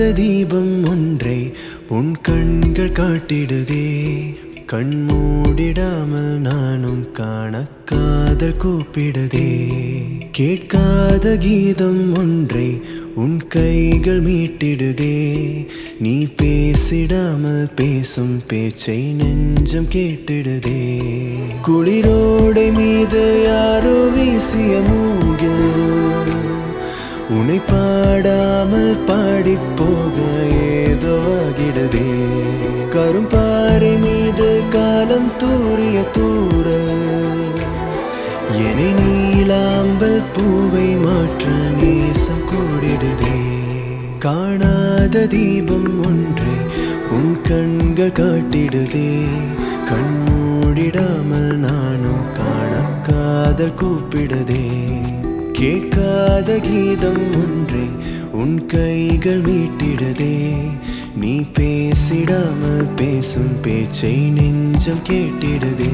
தீபம் ஒன்றை உன் கண்கள் காட்டிடுதே கண் மூடிடாமல் நானும் காண காதல் கூப்பிடுதே கேட்காத கீதம் ஒன்றை உன் கைகள் மீட்டிடுதே நீ பேசிடாமல் பேசும் பேச்சை நெஞ்சம் கேட்டிடுதே குளிரோடை மீது யாரோ வீசிய மூங்கில் உன்னை பாடாமல் பாடிப் போக ஏதோ ஆகிடுதே கரும்பாறை மீது காலம் தூறிய தூரல் என்னை நீலாம்பல் பூவை மாற்ற நேசம் கூடிடுதே காணாத தீபம் ஒன்றை உன் கண்கள் காட்டிடுதே கண் மூடிடாமல் நானும் காண காதல் கூப்பிடுதே கேட்காத கீதம் ஒன்றை உன் கைகள் மீட்டிடுதே நீ பேசிடாமல் பேசும் பேச்சை நெஞ்சம் கேட்டிடுதே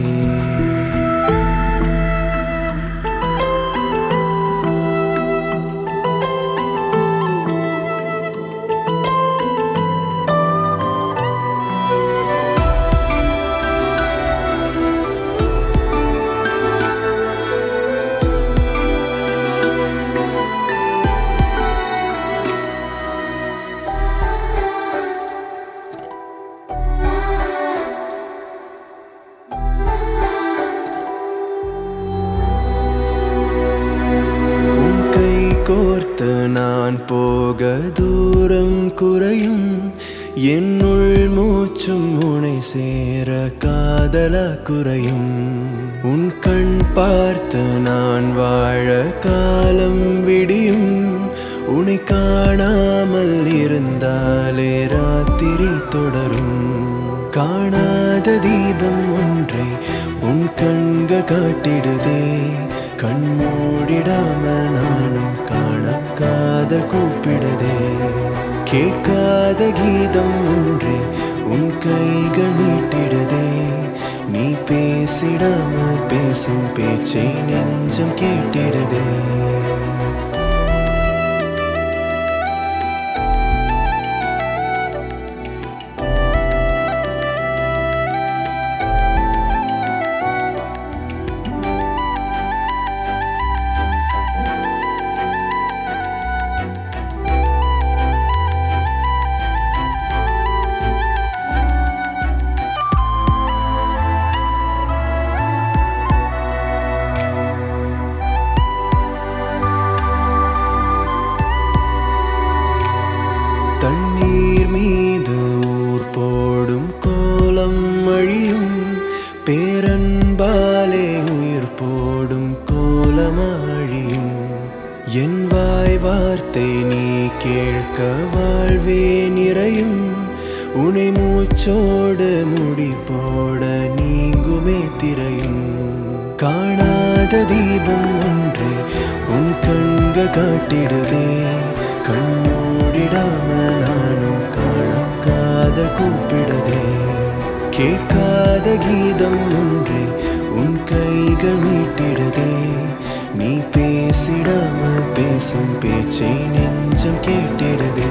உன் கை கோர்த்து நான் போக தூரம் குறையும் என்னுள் மூச்சும் உனை சேர காதல குறையும் உன் கண் பார்த்து நான் வாழ காலம் விடியும் உன்னை காணாமல் இருந்தாலே ராத்திரி தொடரும் காணாத தீபம் ஒன்றை உன் கண்கள் காட்டிடுதே கண் மூடிடாமல் நானும் காண காதல் கூப்பிடுதே கேட்காத கீதம் ஒன்றை உன் கைகள் மீட்டிடுதே நீ பேசிடாமல் பேசும் பேச்சை நெஞ்சம் கேட்டிடுதே தண்ணீர் மீது ஊர் போடும் கோலம் அழியும் பேரன்பாலே உயிர் போடும் கோலமாழியும் என் வாய் வார்த்தை நீ கேட்க வாழ்வே நிறையும் உனை மூச்சோடு முடி போட நீங்குமே திரையும் காணாத தீபம் ஒன்றை உன் கண்கள் காட்டிடுதே கண் மூடிடாமல் நானும் காண காதல் கூப்பிடுதே கேட்காத கீதம் ஒன்றை உன் கைகள் மீட்டிடுதே நீ பேசிடாமல் பேசும் பேச்சை நெஞ்சம் கேட்டிடுதே